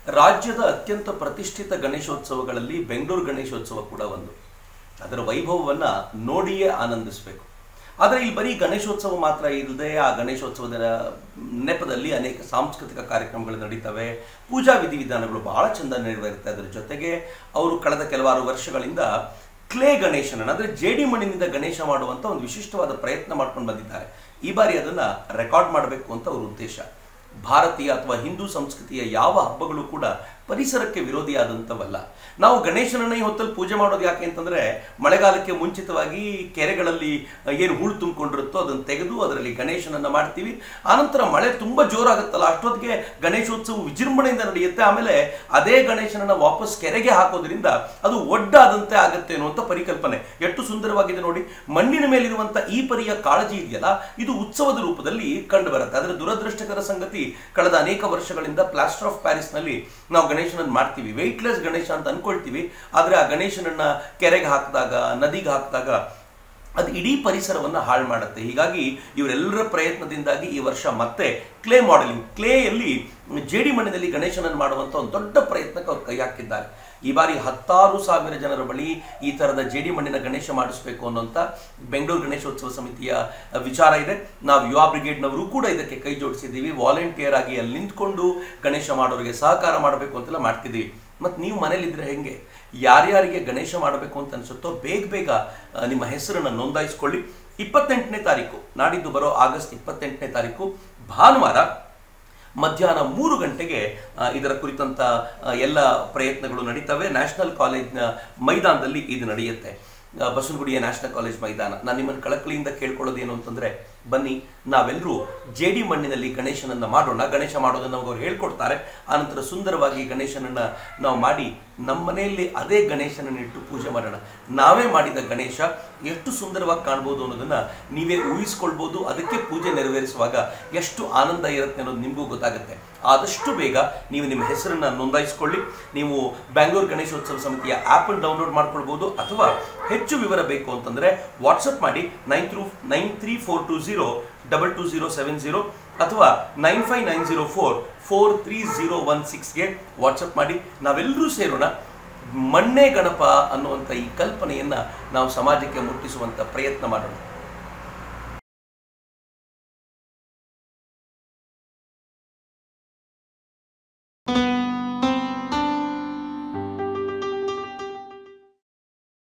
ರಾಜ್ಯದ ಅತ್ಯಂತ ಪ್ರತಿಷ್ಠಿತ ಗಣೇಶೋತ್ಸವಗಳಲ್ಲಿ ಬೆಂಗಳೂರು ಗಣೇಶೋತ್ಸವ ಕೂಡ ಒಂದು ಅದರ ವೈಭವವನ್ನು ನೋಡಿಯೇ ಆನಂದಿಸಬೇಕು ಆದರೆ ಇಲ್ಲಿ ಬರೀ ಗಣೇಶೋತ್ಸವ ಮಾತ್ರ ಇಲ್ಲದೆ ಆ ಗಣೇಶೋತ್ಸವದ ನೆಪದಲ್ಲಿ ಅನೇಕ ಸಾಂಸ್ಕೃತಿಕ ಕಾರ್ಯಕ್ರಮಗಳು ನಡೀತವೆ ಪೂಜಾ ವಿಧಿವಿಧಾನಗಳು ಬಹಳ ಚೆಂದ ನೆರವೇರುತ್ತೆ ಅದರ ಜೊತೆಗೆ ಅವರು ಕಳೆದ ಕೆಲವಾರು ವರ್ಷಗಳಿಂದ ಕ್ಲೇ ಗಣೇಶನನ್ನು ಅಂದರೆ ಜೇಡಿ ಮಣ್ಣಿನಿಂದ ಗಣೇಶ ಮಾಡುವಂಥ ಒಂದು ವಿಶಿಷ್ಟವಾದ ಪ್ರಯತ್ನ ಮಾಡ್ಕೊಂಡು ಬಂದಿದ್ದಾರೆ ಈ ಬಾರಿ ಅದನ್ನು ರೆಕಾರ್ಡ್ ಮಾಡಬೇಕು ಅಂತ ಅವ್ರ ಉದ್ದೇಶ ಭಾರತೀಯ ಅಥವಾ ಹಿಂದೂ ಸಂಸ್ಕೃತಿಯ ಯಾವ ಹಬ್ಬಗಳು ಕೂಡ ಪರಿಸರಕ್ಕೆ ವಿರೋಧಿಯಾದಂಥವಲ್ಲ ನಾವು ಗಣೇಶನನ್ನ ಈ ಹೊತ್ತಲ್ಲಿ ಪೂಜೆ ಮಾಡೋದು ಯಾಕೆ ಅಂತಂದ್ರೆ ಮಳೆಗಾಲಕ್ಕೆ ಮುಂಚಿತವಾಗಿ ಕೆರೆಗಳಲ್ಲಿ ಏನು ಹೂಳು ತುಂಬಿಕೊಂಡಿರುತ್ತೋ ಅದನ್ನು ತೆಗೆದು ಅದರಲ್ಲಿ ಗಣೇಶನನ್ನ ಮಾಡ್ತೀವಿ ಆನಂತರ ಮಳೆ ತುಂಬಾ ಜೋರಾಗುತ್ತಲ್ಲ ಅಷ್ಟೊತ್ತಿಗೆ ಗಣೇಶೋತ್ಸವ ವಿಜೃಂಭಣೆಯಿಂದ ನಡೆಯುತ್ತೆ ಆಮೇಲೆ ಅದೇ ಗಣೇಶನನ್ನ ವಾಪಸ್ ಕೆರೆಗೆ ಹಾಕೋದ್ರಿಂದ ಅದು ಒಡ್ಡಾದಂತೆ ಆಗುತ್ತೆ ಅನ್ನುವಂಥ ಪರಿಕಲ್ಪನೆ ಎಷ್ಟು ಸುಂದರವಾಗಿದೆ ನೋಡಿ ಮಣ್ಣಿನ ಮೇಲಿರುವಂತ ಈ ಪರಿಯ ಕಾಳಜಿ ಇದೆಯಲ್ಲ ಇದು ಉತ್ಸವದ ರೂಪದಲ್ಲಿ ಕಂಡು ಬರುತ್ತೆ ಅದರ ದುರದೃಷ್ಟಕರ ಸಂಗತಿ ಕಳೆದ ಅನೇಕ ವರ್ಷಗಳಿಂದ ಪ್ಲಾಸ್ಟರ್ ಆಫ್ ಪ್ಯಾರಿಸ್ ನಲ್ಲಿ ನಾವು ಗಣೇಶನನ್ನ ಮಾಡ್ತೀವಿ ವೆಯ್ಟ್ಲೆಸ್ ಗಣೇಶ ಅಂತ ಅನ್ಕೊಳ್ತೀವಿ ಆದ್ರೆ ಆ ಗಣೇಶನನ್ನ ಕೆರೆಗೆ ಹಾಕಿದಾಗ ನದಿಗೆ ಹಾಕಿದಾಗ ಅದು ಇಡೀ ಪರಿಸರವನ್ನು ಹಾಳು ಮಾಡುತ್ತೆ ಹೀಗಾಗಿ ಇವರೆಲ್ಲರ ಪ್ರಯತ್ನದಿಂದಾಗಿ ಈ ವರ್ಷ ಮತ್ತೆ ಕ್ಲೇ ಮಾಡೆಲಿಂಗ್ ಕ್ಲೇಯಲ್ಲಿ ಜೇಡಿ ಮಣ್ಣಿನಲ್ಲಿ ಗಣೇಶನನ್ನು ಮಾಡುವಂಥ ಒಂದು ದೊಡ್ಡ ಪ್ರಯತ್ನಕ್ಕೆ ಅವ್ರು ಕೈ ಹಾಕಿದ್ದಾರೆ ಈ ಬಾರಿ ಹತ್ತಾರು ಸಾವಿರ ಜನರ ಬಳಿ ಈ ಥರದ ಜೇಡಿ ಮಣ್ಣಿನ ಗಣೇಶ ಮಾಡಿಸ್ಬೇಕು ಅನ್ನೋಂಥ ಬೆಂಗಳೂರು ಗಣೇಶೋತ್ಸವ ಸಮಿತಿಯ ವಿಚಾರ ಇದೆ ನಾವು ಯುವ ಬ್ರಿಗೇಡ್ನವರು ಕೂಡ ಇದಕ್ಕೆ ಕೈ ಜೋಡಿಸಿದ್ದೀವಿ ವಾಲಂಟಿಯರ್ ಆಗಿ ಅಲ್ಲಿ ನಿಂತ್ಕೊಂಡು ಗಣೇಶ ಮಾಡೋರಿಗೆ ಸಹಕಾರ ಮಾಡಬೇಕು ಅಂತೆಲ್ಲ ಮಾಡ್ತಿದ್ದೀವಿ ಮತ್ತು ನೀವು ಮನೇಲಿದ್ರೆ ಹೆಂಗೆ ಯಾರ್ಯಾರಿಗೆ ಗಣೇಶ ಮಾಡಬೇಕು ಅಂತ ಅನಿಸುತ್ತೋ ಬೇಗ ಬೇಗ ಆ, ನಿಮ್ಮ ಹೆಸರನ್ನು ನೋಂದಾಯಿಸ್ಕೊಳ್ಳಿ ಇಪ್ಪತ್ತೆಂಟನೇ ತಾರೀಕು ನಾಡಿದ್ದು ಬರೋ ಆಗಸ್ಟ್ ಇಪ್ಪತ್ತೆಂಟನೇ ತಾರೀಕು ಭಾನುವಾರ ಮಧ್ಯಾಹ್ನ ಮೂರು ಗಂಟೆಗೆ ಆ, ಇದರ ಕುರಿತಂತ ಆ, ಎಲ್ಲ ಪ್ರಯತ್ನಗಳು ನಡೀತವೆ ನ್ಯಾಷನಲ್ ಕಾಲೇಜ್ನ ಮೈದಾನದಲ್ಲಿ ಇದು ನಡೆಯುತ್ತೆ ಆ, ಬಸವನಗುಡಿಯ ನ್ಯಾಷನಲ್ ಕಾಲೇಜ್ ಮೈದಾನ ನಾನು ನಿಮ್ಮನ್ನು ಕಳಕಳಿಯಿಂದ ಕೇಳ್ಕೊಳ್ಳೋದೇನು ಅಂತಂದ್ರೆ ಬನ್ನಿ ನಾವೆಲ್ಲರೂ ಜೇಡಿ ಮಣ್ಣಿನಲ್ಲಿ ಗಣೇಶನನ್ನ ಮಾಡೋಣ ಗಣೇಶ ಮಾಡೋದನ್ನ ನಮಗೆ ಅವ್ರು ಹೇಳ್ಕೊಡ್ತಾರೆ ಆನಂತರ ಸುಂದರವಾಗಿ ಗಣೇಶನನ್ನ ನಾವು ಮಾಡಿ ನಮ್ಮ ಮನೆಯಲ್ಲಿ ಅದೇ ಗಣೇಶನನ್ನ ಇಟ್ಟು ಪೂಜೆ ಮಾಡೋಣ ನಾವೇ ಮಾಡಿದ ಗಣೇಶ ಎಷ್ಟು ಸುಂದರವಾಗಿ ಕಾಣ್ಬೋದು ಅನ್ನೋದನ್ನ ನೀವೇ ಊಹಿಸ್ಕೊಳ್ಬೋದು ಅದಕ್ಕೆ ಪೂಜೆ ನೆರವೇರಿಸುವಾಗ ಎಷ್ಟು ಆನಂದ ಇರುತ್ತೆ ಅನ್ನೋದು ನಿಮಗೂ ಗೊತ್ತಾಗುತ್ತೆ ಆದಷ್ಟು ಬೇಗ ನೀವು ನಿಮ್ಮ ಹೆಸರನ್ನ ನೋಂದಾಯಿಸ್ಕೊಳ್ಳಿ ನೀವು ಬ್ಯಾಂಗ್ಳೂರು ಗಣೇಶೋತ್ಸವ ಸಮಿತಿಯ ಆ್ಯಪನ್ನು ಡೌನ್ಲೋಡ್ ಮಾಡ್ಕೊಳ್ಬೋದು ಅಥವಾ ಹೆಚ್ಚು ವಿವರ ಬೇಕು ಅಂತಂದ್ರೆ ವಾಟ್ಸಪ್ ಮಾಡಿ nine three nine three four two zero double two zero seven zero ಅಥವಾ nine five nine zero four four three zero one ಸಿಕ್ಸ್ಗೆ ವಾಟ್ಸಪ್ ಮಾಡಿ ನಾವೆಲ್ಲರೂ ಸೇರೋಣ ಮಣ್ಣೇ ಗಣಪ ಅನ್ನುವಂಥ ಈ ಕಲ್ಪನೆಯನ್ನ ನಾವು ಸಮಾಜಕ್ಕೆ ಮುಟ್ಟಿಸುವಂಥ ಪ್ರಯತ್ನ ಮಾಡೋಣ